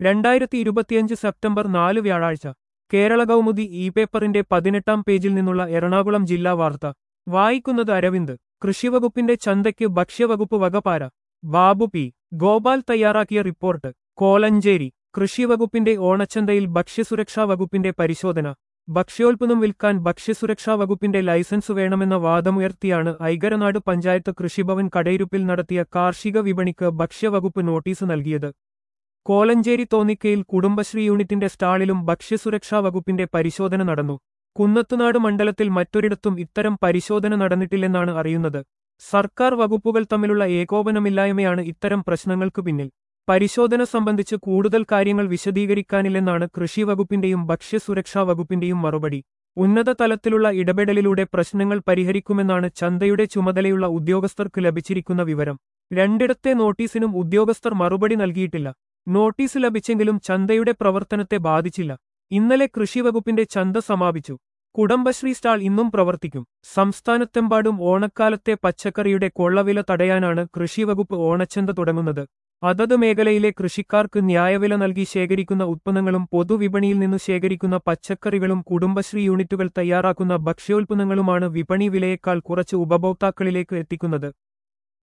രണ്ടായിരത്തി ഇരുപത്തിയഞ്ച് സെപ്റ്റംബർ നാല് വ്യാഴാഴ്ച കേരള കൗമുദി ഇ പേപ്പറിന്റെ പതിനെട്ടാം പേജിൽ നിന്നുള്ള എറണാകുളം ജില്ലാ വാർത്ത വായിക്കുന്നത് അരവിന്ദ് കൃഷിവകുപ്പിന്റെ ചന്തയ്ക്ക് ഭക്ഷ്യവകുപ്പ് വകപാര ബാബു പി ഗോപാൽ തയ്യാറാക്കിയ റിപ്പോർട്ട് കോലഞ്ചേരി കൃഷിവകുപ്പിന്റെ ഓണച്ചന്തയിൽ ഭക്ഷ്യസുരക്ഷാ വകുപ്പിന്റെ പരിശോധന ഭക്ഷ്യോൽപ്പന്നം വിൽക്കാൻ ഭക്ഷ്യസുരക്ഷാ വകുപ്പിന്റെ ലൈസൻസ് വേണമെന്ന വാദമുയർത്തിയാണ് ഐകരനാട് പഞ്ചായത്ത് കൃഷിഭവൻ കടയിരുപ്പിൽ നടത്തിയ കാർഷിക വിപണിക്ക് ഭക്ഷ്യവകുപ്പ് നോട്ടീസ് നൽകിയത് കോലഞ്ചേരി തോന്നിക്കയിൽ കുടുംബശ്രീ യൂണിറ്റിന്റെ സ്റ്റാളിലും ഭക്ഷ്യസുരക്ഷാ വകുപ്പിന്റെ പരിശോധന നടന്നു കുന്നത്തുനാട് മണ്ഡലത്തിൽ മറ്റൊരിടത്തും ഇത്തരം പരിശോധന നടന്നിട്ടില്ലെന്നാണ് അറിയുന്നത് സർക്കാർ വകുപ്പുകൾ തമ്മിലുള്ള ഏകോപനമില്ലായ്മയാണ് ഇത്തരം പ്രശ്നങ്ങൾക്ക് പിന്നിൽ പരിശോധന സംബന്ധിച്ച് കൂടുതൽ കാര്യങ്ങൾ വിശദീകരിക്കാനില്ലെന്നാണ് കൃഷി വകുപ്പിന്റെയും ഭക്ഷ്യസുരക്ഷാ വകുപ്പിന്റെയും മറുപടി ഉന്നത തലത്തിലുള്ള ഇടപെടലിലൂടെ പ്രശ്നങ്ങൾ പരിഹരിക്കുമെന്നാണ് ചന്തയുടെ ചുമതലയുള്ള ഉദ്യോഗസ്ഥർക്ക് ലഭിച്ചിരിക്കുന്ന വിവരം രണ്ടിടത്തെ നോട്ടീസിനും ഉദ്യോഗസ്ഥർ മറുപടി നൽകിയിട്ടില്ല നോട്ടീസ് ലഭിച്ചെങ്കിലും ചന്തയുടെ പ്രവർത്തനത്തെ ബാധിച്ചില്ല ഇന്നലെ കൃഷിവകുപ്പിന്റെ ചന്ത സമാപിച്ചു കുടംബശ്രീ സ്റ്റാൾ ഇന്നും പ്രവർത്തിക്കും സംസ്ഥാനത്തെമ്പാടും ഓണക്കാലത്തെ പച്ചക്കറിയുടെ കൊള്ളവില തടയാനാണ് കൃഷിവകുപ്പ് ഓണച്ചന്ത തുടങ്ങുന്നത് അതത് മേഖലയിലെ കൃഷിക്കാർക്ക് ന്യായവില നൽകി ശേഖരിക്കുന്ന ഉത്പന്നങ്ങളും പൊതുവിപണിയിൽ നിന്നു ശേഖരിക്കുന്ന പച്ചക്കറികളും കുടുംബശ്രീ യൂണിറ്റുകൾ തയ്യാറാക്കുന്ന ഭക്ഷ്യോൽപ്പന്നങ്ങളുമാണ് വിപണി വിലയേക്കാൾ കുറച്ച് ഉപഭോക്താക്കളിലേക്ക് എത്തിക്കുന്നത്